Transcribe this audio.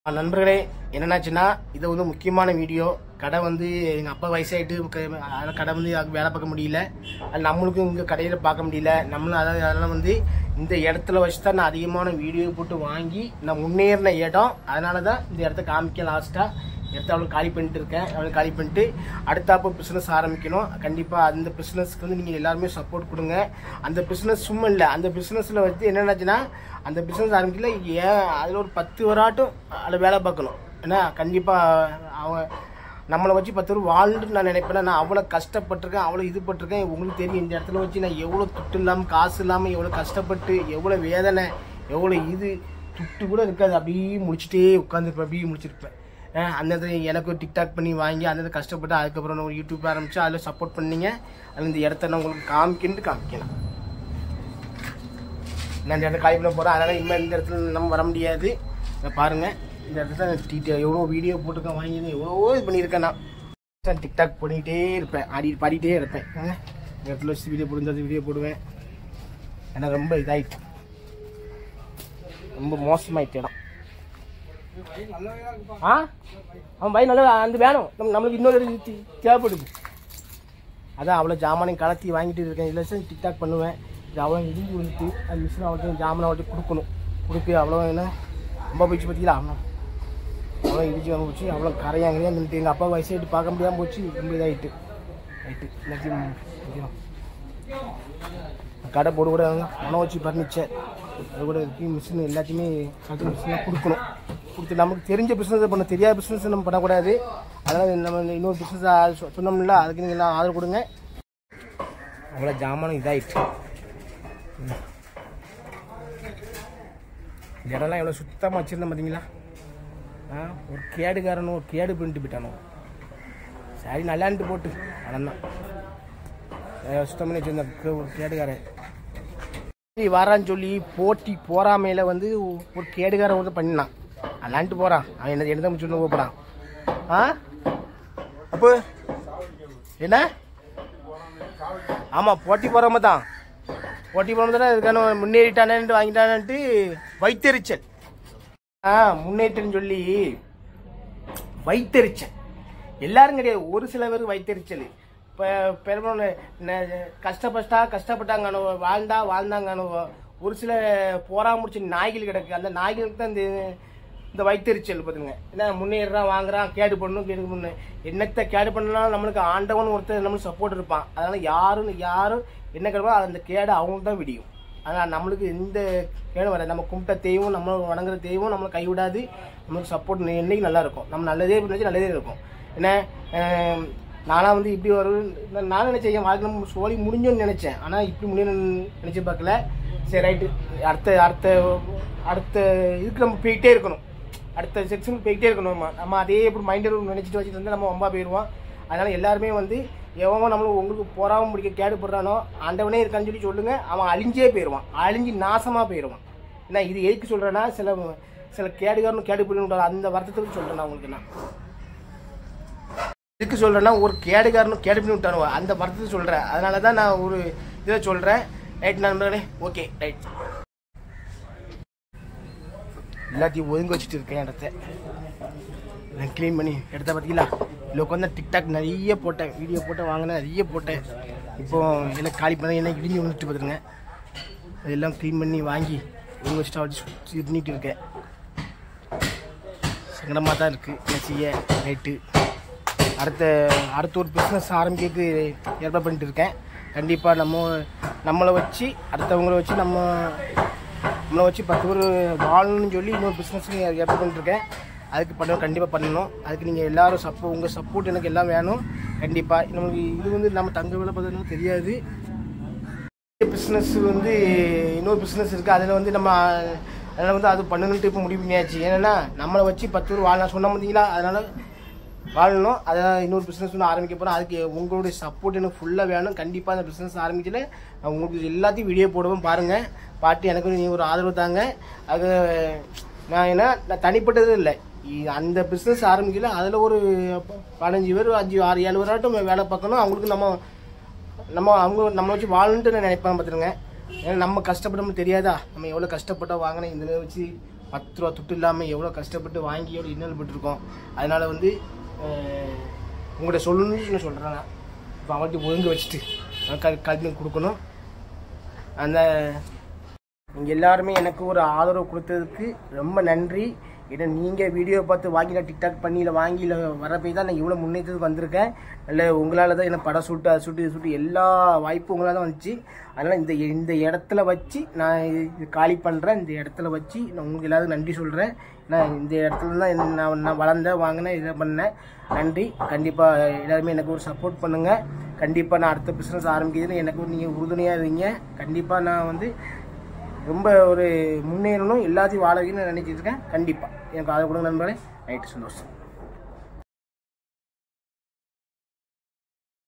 நண்பர்களே என்னென்னாச்சுன்னா இது வந்து முக்கியமான வீடியோ கடை வந்து எங்கள் அப்பா வயசாயிட்டு க- அதனால கடை வந்து அதுக்கு வேலை பார்க்க முடியல அது நம்மளுக்கும் இங்கே கடையில் பார்க்க முடியல நம்மளும் அதாவது அதெல்லாம் வந்து இந்த இடத்துல வச்சு தான் நான் அதிகமான வீடியோ போட்டு வாங்கி நான் முன்னேறின இடம் அதனால தான் இந்த இடத்த காமிக்க லாஸ்ட்டாக இடத்த அவ்வளோ காலி பண்ணிட்டு இருக்கேன் அவ்வளோ காலி பண்ணிட்டு அடுத்தாப்போ பிஸ்னஸ் ஆரம்பிக்கணும் கண்டிப்பாக அந்த பிஸ்னஸ்க்கு வந்து நீங்கள் எல்லாருமே சப்போர்ட் கொடுங்க அந்த பிஸ்னஸ் சும்மா இல்லை அந்த பிஸ்னஸில் வந்து என்னென்னாச்சுன்னா அந்த பிஸ்னஸ் ஆரம்பிக்கல ஏன் அதில் ஒரு பத்து வராட்டும் அதில் வேலை பார்க்கணும் ஏன்னா கண்டிப்பாக அவன் நம்மளை வச்சு பத்து பேர் வாழ்ந்துட்டு நான் நினைப்பேன் நான் அவ்வளோ கஷ்டப்பட்டிருக்கேன் அவ்வளோ இது பட்டிருக்கேன் உங்களுக்கு தெரியும் இந்த இடத்துல வச்சு நான் எவ்வளோ துட்டு இல்லாமல் காசு இல்லாமல் எவ்வளோ கஷ்டப்பட்டு எவ்வளோ வேதனை எவ்வளோ இது துட்டு கூட இருக்காது அப்படியே முடிச்சுட்டே உட்காந்துருப்பேன் அப்படியே முடிச்சிருப்பேன் அஹ் அந்த இடத்துல எனக்கு ஒரு டிக்டாக் பண்ணி வாங்கி அந்த இடத்துல கஷ்டப்பட்டு அதுக்கப்புறம் நான் ஒரு யூடியூப் ஆரம்பிச்சு அதில் சப்போர்ட் பண்ணீங்க அதில் இந்த இடத்த நான் உங்களுக்கு காமிக்கிட்டு காமிக்கணும் நான் இந்த இடத்துல காலி பண்ண போகிறேன் அதனால் இனிமேல் இந்த இடத்துல நம்ம வர முடியாது இதை பாருங்கள் இந்த இடத்துல நான் டீட்டெயில் எவ்வளோ வீடியோ போட்டிருக்கேன் வாங்கி எவ்வளோ இது பண்ணியிருக்கேன் நான் டிக்டாக் பண்ணிகிட்டே இருப்பேன் ஆடி பாடிட்டே இருப்பேன் அஹ் இந்த இடத்துல வச்சு வீடியோ போடுறது வீடியோ போடுவேன் ஏன்னா ரொம்ப இதாயிட்டு ரொம்ப மோசமாயிட்டு இடம் ஆ அவன் பை நல்லா அந்த வேணும் நம்ம நம்மளுக்கு இன்னொரு இது தேவைப்படுது அதான் அவ்வளோ ஜாமானையும் கலத்தி வாங்கிட்டு இருக்கேன் இதில் டிக்டாக் பண்ணுவேன் இது அவ்வளோ இடிஞ்சு விழுத்து அந்த மிஷின் அவள்கிட்ட ஜாமானை அவள்கிட்ட கொடுக்கணும் கொடுத்து அவ்வளோ என்ன ரொம்ப போயிடுச்சு பார்த்தீங்களா அவன் அவ்வளோ இடிச்சு வாங்க போச்சு அவ்வளோ கரையாங்க நின்றுட்டு எங்கள் அப்பா வயசாயிட்டு பார்க்க முடியாமல் போச்சு ரொம்ப இதாகிட்டு ரைட்டு எல்லாத்தையும் கடை போட கூட மனம் வச்சு பர்னிச்சர் அது கூட இருக்கு மிஷின் எல்லாத்தையுமே கட்டு மிஷினாக கொடுக்கணும் கொடுத்து நமக்கு தெரிஞ்ச பிஸ்னஸ் பண்ண தெரியாத பிஸ்னஸ் நம்ம பண்ணக்கூடாது அதனால் நம்ம இந்த இன்னொரு பிஸ்னஸ் சொன்னோம்ல அதுக்கு நீங்கள் எல்லாம் ஆதரவு கொடுங்க அவ்வளோ ஜாமானும் இதாயிடுச்சு இந்த இடம்லாம் எவ்வளோ சுத்தமாக வச்சுருந்தேன் பார்த்தீங்களா ஆ ஒரு கேடுகாரனும் ஒரு கேடு பண்ணிட்டு போயிட்டானோ சரி நல்லான்ட்டு போட்டு அதான் சுத்தம் பண்ணி வச்சிருந்த ஒரு கேடுகாரன் சரி, வரான்னு சொல்லி போட்டி போறாமையில வந்து ஒரு கேடுகாரன் வந்து பண்ணினான் அல்லான்ட்டு போறான் அவன் என்ன என்ன முடிச்சு போறான் ஆ அப்போ என்ன ஆமா போட்டி போறாம தான் போட்டி போறாம தானே இதுக்கான முன்னேறிட்டானு வாங்கிட்டானன்ட்டு வைத்தறிச்சல் ஆ முன்னேற்றம் சொல்லி வைத்தறிச்சல் எல்லாரும் கிடையாது ஒரு சில பேருக்கு வைத்தறிச்சல் இப்போ பெரும்பாலும் கஷ்டப்பட்டா கஷ்டப்பட்டாங்க வாழ்ந்தா வாழ்ந்தாங்க ஒரு சில போரா முடிச்ச நாய்கள் கிடக்கு அந்த நாய்களுக்கு தான் இந்த இந்த வைத்தறிச்சல் பார்த்துங்க என்ன முன்னேறான் வாங்குறான் கேடு பண்ணணும் கேடு பண்ணணும் என்னத்தை கேடு பண்ணலாம் நம்மளுக்கு ஆண்டவன் ஒருத்தர் நம்மளுக்கு சப்போர்ட் இருப்பான் அதனால யாரும் யாரும் என்ன கேடுவோ அந்த கேடு அவங்களுக்கு தான் விடியும் அதனால் நம்மளுக்கு எந்த கேடும் வராது நம்ம கும்பிட்ட தெய்வம் நம்ம வணங்குற தெய்வம் நம்மளை கைவிடாது நம்மளுக்கு சப்போர்ட் என்னைக்கு நல்லா இருக்கும் நம்ம நல்லதே நினச்சி நல்லதே இருக்கும் என்ன அஹ், நானா வந்து இப்படி வரும் நான் நான் நினைச்சேன் என் வாழ்க்கை நம்ம சோழி முடிஞ்சோன்னு நினைச்சேன் ஆனால் இப்படி முடியணும்னு நினைச்சு பார்க்கல சரி ரைட்டு அடுத்த அடுத்த அடுத்த இதுக்கு நம்ம போயிட்டே இருக்கணும் அடுத்த செக்ஷனுக்கு போயிட்டே இருக்கணும் நம்ம நம்ம அதே எப்படி மைண்டில் நினச்சிட்டு வச்சுட்டு வந்து நம்ம ரொம்ப போயிடுவோம் அதனால எல்லாருமே வந்து எவன் நம்மளுக்கு உங்களுக்கு போறாம முடிக்க கேடு போடுறானோ ஆண்டவனே இருக்கான்னு சொல்லி சொல்லுங்க அவன் அழிஞ்சே போயிடுவான் அழிஞ்சு நாசமா போயிடுவான் என்ன இது எதுக்கு சொல்றேன்னா சில சில கேடுகாரனும் கேடு போடணும் அந்த வருத்தத்துக்கு சொல்றேன் நான் உங்களுக்கு நான் எதுக்கு சொல்றேன்னா ஒரு கேடுகாரனும் கேடு பண்ணி விட்டானுவா அந்த வருத்தத்தை சொல்றேன் அதனால தான் நான் ஒரு இதை சொல்றேன் ரைட் நண்பர்களே ஓகே ரைட் எல்லாத்தையும் ஒதுங்க வச்சுட்டு இருக்கேன் இடத்த நான் க்ளீன் பண்ணி எடுத்த பார்த்தீங்களா இதில் உட்காந்து டிக்டாக் நிறைய போட்டேன் வீடியோ போட்டேன் வாங்கினேன் நிறைய போட்டேன் இப்போ எல்லாம் காலி பண்ண என்ன இடிஞ்சு விழுந்துட்டு பார்த்துருங்க அதெல்லாம் க்ளீன் பண்ணி வாங்கி ஒதுங்க வச்சுட்டு வச்சு இது பண்ணிட்டு இருக்கேன் சங்கடமாக தான் இருக்குது என்ன செய்ய ரைட்டு அடுத்த அடுத்த ஒரு பிஸ்னஸ் ஆரம்பிக்கிறதுக்கு ஏற்பாடு பண்ணிட்டு இருக்கேன் கண்டிப்பாக நம்ம நம்மளை வச்சு அடுத்தவங்கள வச்சு நம்ம நம்மளை வச்சு பத்து பேர் வாழணும்னு சொல்லி இன்னொரு பிஸ்னஸ்க்கு ஏற்பாடு பண்ணிட்டு இருக்கேன் அதுக்கு பண்ணணும் கண்டிப்பாக பண்ணணும் அதுக்கு நீங்கள் எல்லாரும் சப்போ உங்கள் சப்போர்ட் எனக்கு எல்லாம் வேணும் கண்டிப்பாக நமக்கு இது வந்து நம்ம தங்க வேலை பார்த்ததுனால தெரியாது பிஸ்னஸ் வந்து இன்னொரு பிஸ்னஸ் இருக்குது அதில் வந்து நம்ம அதில் வந்து அது பண்ணணுன்ட்டு இப்போ முடிவு பண்ணியாச்சு ஏன்னா நம்மளை வச்சு பத்து பேர் வாழலாம் சொன்ன பார்த்தீங்களா அதனால் வாழணும் அதான் இன்னொரு பிஸ்னஸ் ஒன்று ஆரம்பிக்க போகிறோம் அதுக்கு உங்களுடைய சப்போர்ட் எனக்கு ஃபுல்லாக வேணும் கண்டிப்பாக அந்த பிஸ்னஸ் ஆரம்பிக்கல நான் உங்களுக்கு எல்லாத்தையும் வீடியோ போடுவேன் பாருங்கள் பாட்டு எனக்கு நீ ஒரு ஆதரவு தாங்க அது நான் என்ன நான் தனிப்பட்டது இல்லை இ- அந்த பிஸ்னஸ் ஆரம்பிக்கல அதில் ஒரு ப- பதினஞ்சு பேர் அஞ்சு ஆறு ஏழு பேராட்டும் வேலை பார்க்கணும் அவங்களுக்கு நம்ம நம்ம அவங்க நம்ம வச்சு வாழணுன்ட்டு நான் நினைப்பேன் பார்த்துருங்க ஏன்னா நம்ம கஷ்டப்பட்டோம்னு தெரியாதா நம்ம எவ்வளோ கஷ்டப்பட்டோம் வாங்கினேன் இதில் வச்சு பத்து ரூபா துட்டு இல்லாமல் எவ்வளோ கஷ்டப்பட்டு வாங்கி எவ்வளோ இன்னல் பட்டிருக்கோம் அதனால வந்து அஹ், உங்கள்கிட்ட சொல்லணும்னு சொல்கிறேன் நான் இப்போ அவங்கள்ட்ட ஒழுங்கு வச்சுட்டு க கல்வி கொடுக்கணும் அந்த நீங்கள் எல்லாருமே எனக்கு ஒரு ஆதரவு கொடுத்ததுக்கு ரொம்ப நன்றி ஏன்னா நீங்கள் வீடியோ பார்த்து வாங்கி நான் டிக்டாக் பண்ணி இல்லை வாங்கி இல்லை வர போய் தான் நான் இவ்வளோ முன்னேற்றத்துக்கு வந்திருக்கேன் இல்லை உங்களால் தான் என்ன படம் சுட்டு அதை சுட்டு இது சுட்டு எல்லா வாய்ப்பும் உங்களால் தான் வந்துச்சு அதனால் இந்த இந்த இடத்துல வச்சு நான் இது காலி பண்ணுறேன் இந்த இடத்துல வச்சு நான் உங்களுக்கு எல்லாரும் நன்றி சொல்கிறேன் நான் இந்த இடத்துல தான் என்ன- நான் நான் வளர்ந்தேன் வாங்கினேன் இதை பண்ணேன் நன்றி கண்டிப்பாக எல்லாருமே எனக்கு ஒரு சப்போர்ட் பண்ணுங்கள் கண்டிப்பாக நான் அடுத்த பிஸ்னஸ் ஆரம்பிக்கிறதுன்னு எனக்கு நீங்கள் உறுதுணையாக இருங்க கண்டிப்பாக நான் வந்து ரொம்ப ஒரு முன்னேறணும் எல்லாத்தையும் வாழ வைக்கணும்னு நினைச்சிட்டு இருக்கேன் கண்டிப்பாக எனக்கு அதை கொடுங்க நண்பர்களே நைட்டு சந்தோஷம்